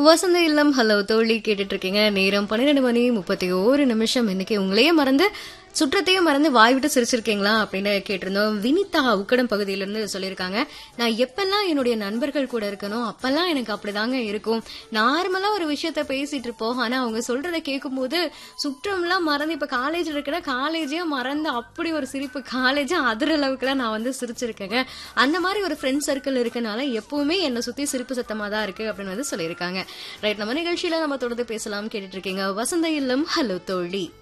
வசந்த இல்லம் ஹலோ தோழி கேட்டுட்டு இருக்கீங்க நேரம் பன்னிரெண்டு மணி முப்பத்தி ஓரு நிமிஷம் இன்னைக்கு உங்களையே மறந்து சுற்றத்தையும் மறந்து வாய் விட்டு சிரிச்சிருக்கீங்களா அப்படின்னு கேட்டிருந்தோம் வினிதா உக்கடம் பகுதியிலிருந்து சொல்லியிருக்காங்க நான் எப்பெல்லாம் என்னுடைய நண்பர்கள் கூட இருக்கணும் அப்பெல்லாம் எனக்கு அப்படிதாங்க இருக்கும் நார்மலா ஒரு விஷயத்த பேசிட்டு இருப்போம் ஆனா அவங்க சொல்றத கேட்கும்போது சுற்றம்லாம் மறந்து இப்ப காலேஜ் இருக்குன்னா காலேஜையும் மறந்து அப்படி ஒரு சிரிப்பு காலேஜ் அதிர அளவுக்குலாம் நான் வந்து சிரிச்சிருக்கேங்க அந்த மாதிரி ஒரு ஃப்ரெண்ட் சர்க்கிள் இருக்கனால எப்பவுமே என்னை சுத்தி சிரிப்பு சத்தமா தான் இருக்கு அப்படின்னு வந்து சொல்லியிருக்காங்க ரைட் நம்ம நிகழ்ச்சியில நம்ம தொடர்ந்து பேசலாம் கேட்டுட்டு இருக்கீங்க வசந்த இல்லம் ஹலோ தோழி